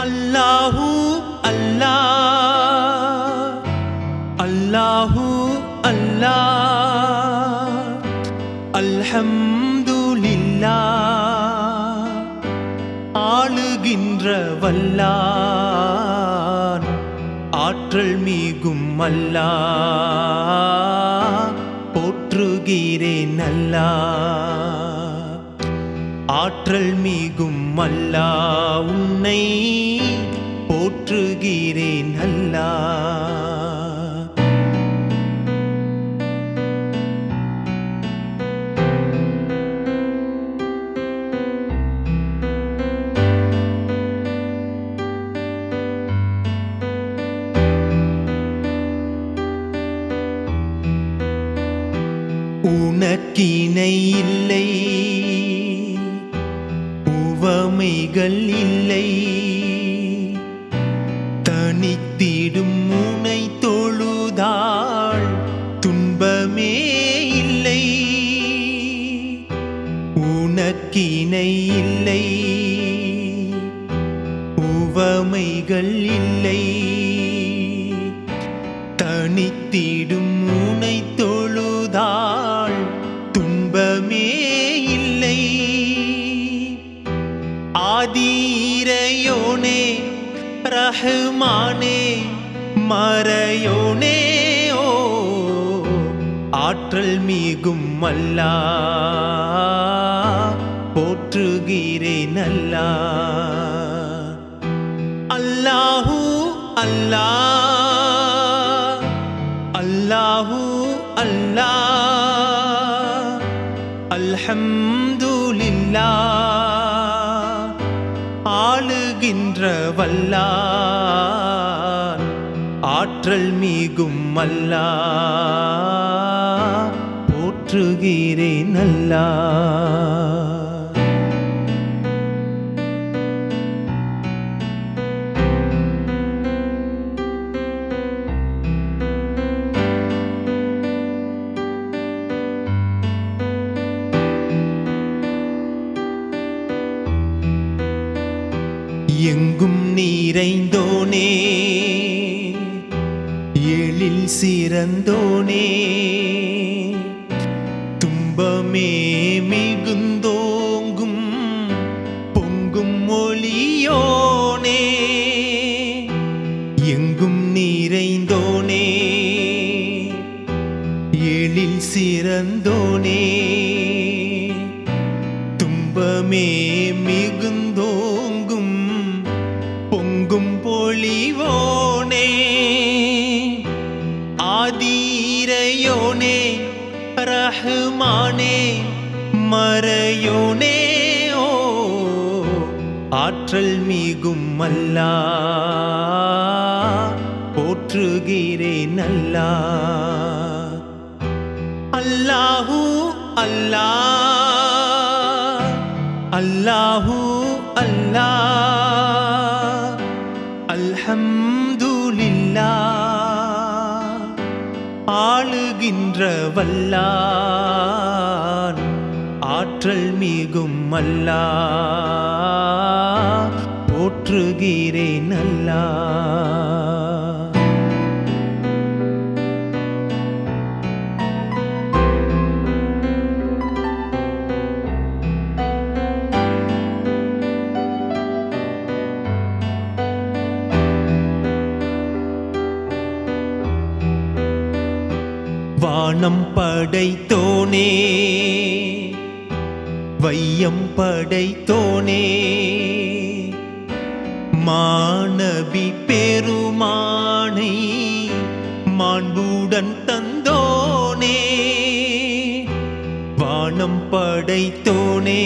அல்லாஹூ அல்லாஹ் அல்லாஹூ அல்லாஹ் அல்ஹம்துலில்லாஹ் ஆளுகின்ற வல்லான் ஆற்றல் மிகும் அல்லாஹ் போற்றுகிறேன் அல்லாஹ் ஆற்றல் மிகும் அல்லா உன்னை போற்றுகிறேன் அல்லா உனக்கிணை இல்லை உவமைகள் இல்லை தனித்திடும் முனை தொழுதாள் துன்பமே இல்லை உனக்கிணை இல்லை உவமைகள் இல்லை தனித்திடும் முனை தொழுதாள் துன்பமே இல்லை ஆதீரையோனே ரஹ்மானே மறையோனே ஓ ஆற்றல் மிகும் அல்லா போற்றுகிறேன் அல்லா அல்லாஹூ அல்லாஹ் அல்லாஹூ அல்லாஹ் அல்ஹம்துலில்லாஹ் ஆளுகின்ற வல்லான் ஆற்றல் மிகும் அல்லாஹ் போற்றுகிறேன் அல்லாஹ் எங்கும் நீரைந்தோனே எழில் சிறந்தோனே துன்பமே மிகுந்தோங்கும் பொங்கும் ஒளியோனே எங்கும் நீரைந்தோனே எழில் சிறந்தோனே துன்பமே மிகுந்தோங்கும் பொங்கும் பொழிவோனே ஆதீரையோனே ரஹ்மானே மறையோனே ஓ ஆற்றல் மிகும் அல்லா போற்றுகிறேன் அல்லா அல்லாஹூ அல்லாஹ் அல்லாஹூ அல்லாஹ் அல்ஹம்துலில்லாஹ் ஆளுகின்ற வல்லான் ஆற்றல் மிகும் அல்லாஹ் போற்றுகிறேன் அல்லாஹ் வானம் படைத்தோனே வையம் படைத்தோனே மாணவி பெருமானை மாண்புடன் தந்தோனே வானம் படைத்தோனே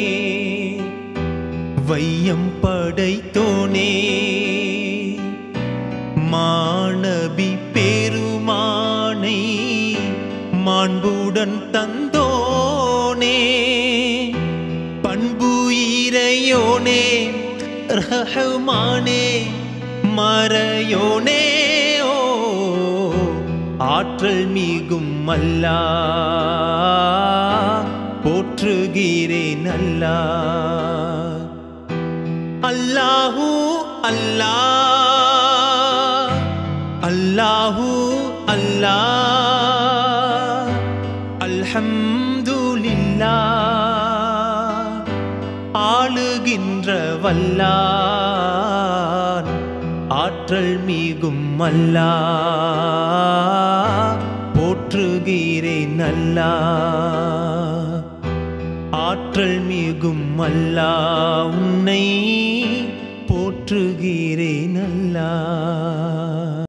வையம் படைத்தோனே மாணவி பெருமானை மாண்புடன் தந்தோனே பண்பு இறையோனே ரஹமானே மறையோனே ஓ ஆற்றல் மிகும் அல்லா போற்றுகிறேன் அல்லா அல்லாஹூ அல்லாஹ் அல்லாஹு அல்லாஹ் அல்ஹம்துலில்லாஹ் ஆளுகின்ற வல்லான் ஆற்றல் மிகும் அல்லாஹ் போற்றுகிறேன் அல்லாஹ் ஆற்றல் மிகும் அல்லாஹ் உன்னை போற்றுகிறேன் அல்லாஹ்